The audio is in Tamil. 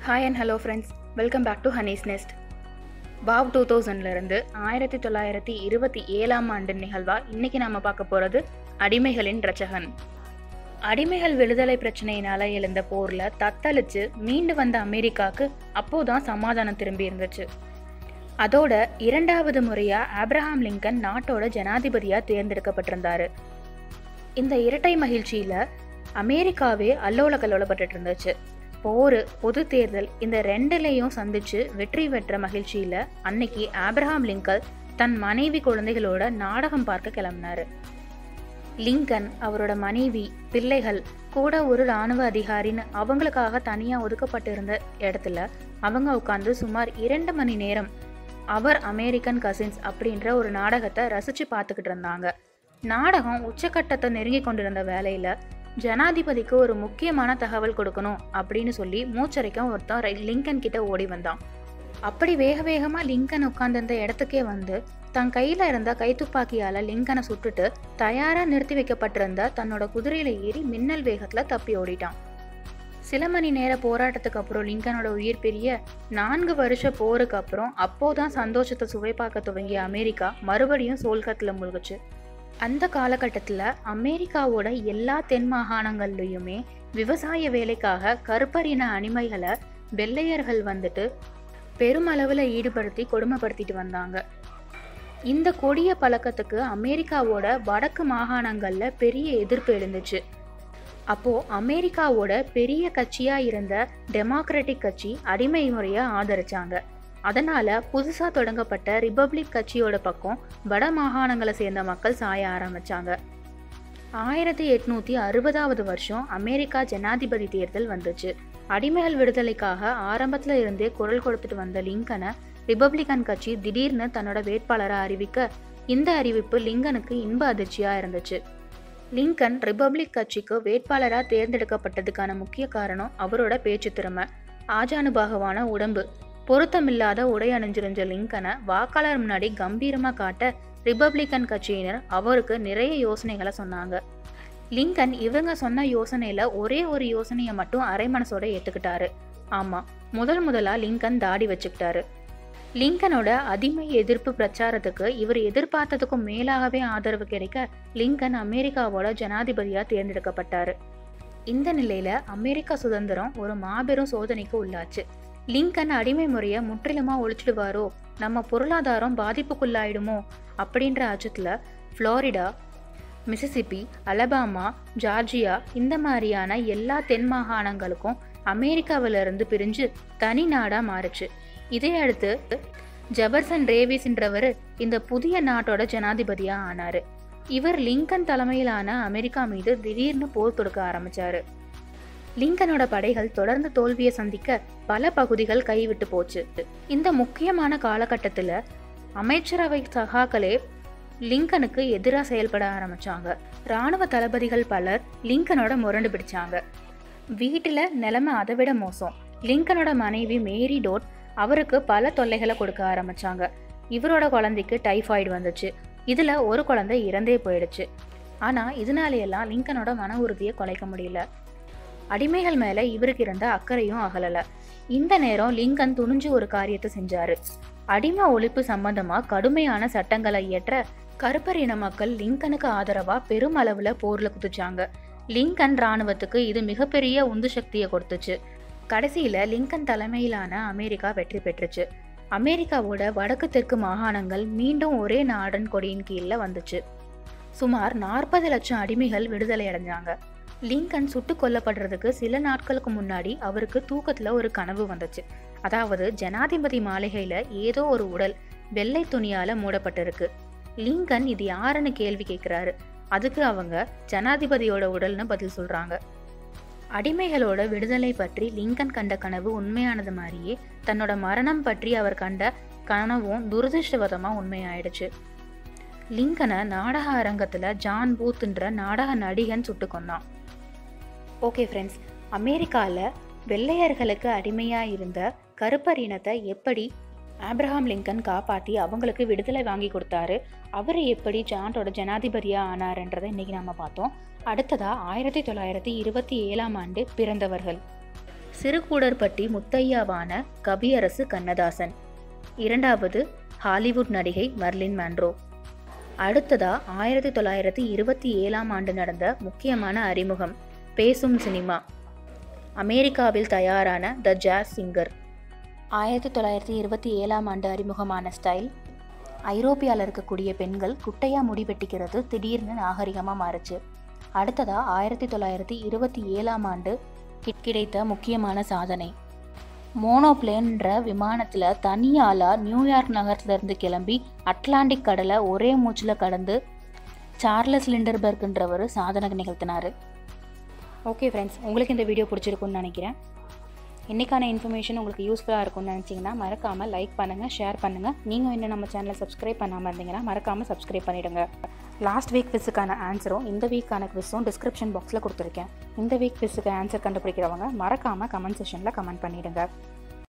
hi and hello friends welcome back to Honey's Nest wow two தௌசண்ட்லேருந்து ஆயிரத்தி தொள்ளாயிரத்தி இருபத்தி ஏழாம் ஆண்டு நிகழ்வா இன்னைக்கு நாம பார்க்க போகிறது அடிமைகளின் ரச்சகன் அடிமைகள் விடுதலை பிரச்சனையினால எழுந்த போர்ல தத்தளிச்சு மீண்டு வந்த அமெரிக்காவுக்கு அப்போதான் சமாதானம் திரும்பி இருந்துச்சு அதோட இரண்டாவது முறையா ஆப்ரஹாம் லிங்கன் நாட்டோட ஜனாதிபதியா தேர்ந்தெடுக்கப்பட்டிருந்தாரு இந்த இரட்டை மகிழ்ச்சியில அமெரிக்காவே அல்லோல கல்லோலப்பட்டு இருந்துச்சு போர் பொது தேர்தல் இந்த ரெண்டுலையும் சந்திச்சு வெற்றி பெற்ற மகிழ்ச்சியில அன்னைக்கு ஆப்ரஹாம் லிங்கன் தன் மனைவி குழந்தைகளோட நாடகம் பார்க்க கிளம்பினாரு லிங்கன் அவரோட மனைவி பிள்ளைகள் கூட ஒரு இராணுவ அதிகாரின்னு அவங்களுக்காக தனியா ஒதுக்கப்பட்டிருந்த இடத்துல அவங்க உட்காந்து சுமார் இரண்டு மணி நேரம் அவர் அமெரிக்கன் கசின்ஸ் அப்படின்ற ஒரு நாடகத்தை ரசிச்சு பார்த்துக்கிட்டு இருந்தாங்க நாடகம் உச்சக்கட்டத்தை நெருங்கி கொண்டிருந்த வேலையில ஜனாதிபதிக்கு ஒரு முக்கியமான தகவல் கொடுக்கணும் அப்படின்னு சொல்லி மூச்சரைக்க ஒருத்தன் ரை- லிங்கன் கிட்ட ஓடி வந்தான் அப்படி வேக வேகமா லிங்கன் உட்கார்ந்திருந்த இடத்துக்கே வந்து தன் கையில இருந்த கைத்துப்பாக்கியால லிங்கனை சுட்டுட்டு தயாரா நிறுத்தி வைக்கப்பட்டிருந்த தன்னோட குதிரையில ஏறி மின்னல் வேகத்துல தப்பி ஓடிட்டான் சில மணி நேர போராட்டத்துக்கு அப்புறம் லிங்கனோட உயிர் பிரிய நான்கு வருஷ போருக்கு அப்புறம் அப்போதான் சந்தோஷத்தை சுவை பார்க்க துவங்கிய அமெரிக்கா மறுபடியும் சோல்கத்துல முழுகுச்சு அந்த காலகட்டத்தில் அமெரிக்காவோட எல்லா தென் மாகாணங்கள்லையுமே விவசாய வேலைக்காக கருப்பரின அடிமைகளை வெள்ளையர்கள் வந்துட்டு பெருமளவில் ஈடுபடுத்தி கொடுமைப்படுத்திட்டு வந்தாங்க இந்த கொடிய பழக்கத்துக்கு அமெரிக்காவோட வடக்கு மாகாணங்கள்ல பெரிய எதிர்ப்பு எழுந்துச்சு அப்போ அமெரிக்காவோட பெரிய கட்சியா இருந்த டெமோக்ராட்டிக் கட்சி அடிமை முறையை ஆதரிச்சாங்க அதனால புதுசா தொடங்கப்பட்ட ரிபப்ளிக் கட்சியோட பக்கம் வட மாகாணங்களை சேர்ந்த மக்கள் சாய ஆரம்பிச்சாங்க ஆயிரத்தி எட்நூத்தி அறுபதாவது வருஷம் அமெரிக்கா ஜனாதிபதி தேர்தல் வந்துச்சு அடிமைகள் விடுதலைக்காக ஆரம்பத்துல இருந்தே குரல் கொடுத்துட்டு வந்த லிங்கனை ரிபப்ளிகன் கட்சி திடீர்னு தன்னோட வேட்பாளரை அறிவிக்க இந்த அறிவிப்பு லிங்கனுக்கு இன்ப அதிர்ச்சியா இருந்துச்சு லிங்கன் ரிபப்ளிக் கட்சிக்கு வேட்பாளரா தேர்ந்தெடுக்கப்பட்டதுக்கான முக்கிய காரணம் அவரோட பேச்சு திறமை ஆஜானுபாகவான உடம்பு பொருத்தமில்லாத உடை அணிஞ்சிருந்த லிங்கனை வாக்காளர் முன்னாடி கம்பீரமா காட்ட ரிபப்ளிகன் கட்சியினர் அவருக்கு நிறைய யோசனைகளை சொன்னாங்க லிங்கன் இவங்க சொன்ன யோசனையில ஒரே ஒரு யோசனையை மட்டும் அரை மனசோட ஏத்துக்கிட்டாரு ஆமா முதல் முதலா லிங்கன் தாடி வச்சுக்கிட்டாரு லிங்கனோட அடிமை எதிர்ப்பு பிரச்சாரத்துக்கு இவர் எதிர்பார்த்ததுக்கும் மேலாகவே ஆதரவு கிடைக்க லிங்கன் அமெரிக்காவோட ஜனாதிபதியா தேர்ந்தெடுக்கப்பட்டாரு இந்த நிலையில அமெரிக்கா சுதந்திரம் ஒரு மாபெரும் சோதனைக்கு உள்ளாச்சு லிங்கன் அடிமை முறையை முற்றிலுமா ஒழிச்சிடுவாரோ நம்ம பொருளாதாரம் பாதிப்புக்குள்ளாயிடுமோ அப்படின்ற அச்சத்துல ஃப்ளோரிடா மிசிசிப்பி அலபாமா ஜார்ஜியா இந்த மாதிரியான எல்லா தென் மாகாணங்களுக்கும் அமெரிக்காவிலிருந்து பிரிஞ்சு தனி நாடா மாறுச்சு இதை அடுத்து ஜெபர்சன் ரேவிஸ்ன்றவர் இந்த புதிய நாட்டோட ஜனாதிபதியா ஆனாரு இவர் லிங்கன் தலைமையிலான அமெரிக்கா மீது திடீர்னு போர் தொடுக்க ஆரம்பிச்சாரு லிங்கனோட படைகள் தொடர்ந்து தோல்வியை சந்திக்க பல பகுதிகள் கைவிட்டு போச்சு இந்த முக்கியமான காலகட்டத்துல அமைச்சரவை சகாக்களே லிங்கனுக்கு எதிராக செயல்பட ஆரம்பிச்சாங்க ராணுவ தளபதிகள் பலர் லிங்கனோட முரண்டு பிடிச்சாங்க வீட்டுல நிலைமை அதை விட மோசம் லிங்கனோட மனைவி மேரி டோட் அவருக்கு பல தொல்லைகளை கொடுக்க ஆரம்பிச்சாங்க இவரோட குழந்தைக்கு டைஃபாய்டு வந்துச்சு இதுல ஒரு குழந்தை இறந்தே போயிடுச்சு ஆனா இதனாலையெல்லாம் லிங்கனோட மன உறுதியை குலைக்க முடியல அடிமைகள் மேல இவருக்கு இருந்த அக்கறையும் அகலல இந்த நேரம் லிங்கன் துணிஞ்சு ஒரு காரியத்தை செஞ்சாரு அடிமை ஒழிப்பு சம்பந்தமா கடுமையான சட்டங்களை இயற்ற கருப்பர் இன மக்கள் லிங்கனுக்கு ஆதரவா பெருமளவுல போர்ல குதிச்சாங்க லிங்கன் ராணுவத்துக்கு இது மிகப்பெரிய உந்து சக்தியை கொடுத்துச்சு கடைசியில லிங்கன் தலைமையிலான அமெரிக்கா வெற்றி பெற்றுச்சு அமெரிக்காவோட வடக்கு தெற்கு மாகாணங்கள் மீண்டும் ஒரே நாடன் கொடியின் கீழே வந்துச்சு சுமார் நாற்பது லட்சம் அடிமைகள் விடுதலை அடைஞ்சாங்க லிங்கன் சுட்டு கொல்லப்படுறதுக்கு சில நாட்களுக்கு முன்னாடி அவருக்கு தூக்கத்துல ஒரு கனவு வந்துச்சு அதாவது ஜனாதிபதி மாளிகையில ஏதோ ஒரு உடல் வெள்ளை துணியால மூடப்பட்டிருக்கு லிங்கன் இது யாருன்னு கேள்வி கேட்கிறாரு அதுக்கு அவங்க ஜனாதிபதியோட உடல்னு பதில் சொல்றாங்க அடிமைகளோட விடுதலை பற்றி லிங்கன் கண்ட கனவு உண்மையானது மாதிரியே தன்னோட மரணம் பற்றி அவர் கண்ட கனவும் துரதிருஷ்டவதமா உண்மையாயிடுச்சு லிங்கனை நாடக அரங்கத்துல ஜான் பூத்ன்ற நாடக நடிகன் சுட்டு கொன்னான் ஓகே ஃப்ரெண்ட்ஸ் அமெரிக்காவில் வெள்ளையர்களுக்கு அடிமையாக இருந்த கருப்பர் இனத்தை எப்படி ஆப்ரஹாம் லிங்கன் காப்பாற்றி அவங்களுக்கு விடுதலை வாங்கி கொடுத்தாரு அவர் எப்படி ஜானோட ஜனாதிபதியாக ஆனாருன்றதை இன்னைக்கு நாம பார்த்தோம் அடுத்ததா ஆயிரத்தி தொள்ளாயிரத்தி இருபத்தி ஏழாம் ஆண்டு பிறந்தவர்கள் சிறுகூடற்பட்டி முத்தையாவான கவியரசு கண்ணதாசன் இரண்டாவது ஹாலிவுட் நடிகை மர்லின் மான்ரோ அடுத்ததா ஆயிரத்தி தொள்ளாயிரத்தி இருபத்தி ஏழாம் ஆண்டு நடந்த முக்கியமான அறிமுகம் பேசும் சினிமா அமெரிக்காவில் தயாரான த ஜாஸ் சிங்கர் ஆயிரத்தி தொள்ளாயிரத்தி இருபத்தி ஏழாம் ஆண்டு அறிமுகமான ஸ்டைல் ஐரோப்பியாவில் இருக்கக்கூடிய பெண்கள் குட்டையாக முடி வெட்டிக்கிறது திடீர்னு நாகரிகமாக மாறுச்சு அடுத்ததா ஆயிரத்தி தொள்ளாயிரத்தி இருபத்தி ஏழாம் ஆண்டு கிடைத்த முக்கியமான சாதனை மோனோப்ளேன்ற விமானத்தில் தனியாளாக நியூயார்க் நகரத்துலேருந்து கிளம்பி அட்லாண்டிக் கடலை ஒரே மூச்சில் கடந்து சார்லஸ் லிண்டர்பர்க்ன்றவர் சாதனை நிகழ்த்தினார் ஓகே ஃப்ரெண்ட்ஸ் உங்களுக்கு இந்த வீடியோ பிடிச்சிருக்குன்னு நினைக்கிறேன் இன்றைக்கான இன்ஃபர்மேஷன் உங்களுக்கு யூஸ்ஃபுல்லாக இருக்கும்னு நினச்சிங்கன்னா மறக்காமல் லைக் பண்ணுங்கள் ஷேர் பண்ணுங்கள் நீங்கள் இன்னும் நம்ம சேனலை சப்ஸ்கிரைப் பண்ணாமல் இருந்தீங்கன்னா மறக்காமல் சப்ஸ்கிரைப் பண்ணிவிடுங்க லாஸ்ட் வீக் குவிஸுக்கான ஆன்சரும் இந்த வீக்கான குவிஸும் டிஸ்கிரிப்ஷன் பாக்ஸில் கொடுத்துருக்கேன் இந்த வீக் குவிஸுக்கு ஆன்சர் கண்டுபிடிக்கிறவங்க மறக்காமல் கமெண்ட் செஷனில் கமெண்ட் பண்ணிவிடுங்க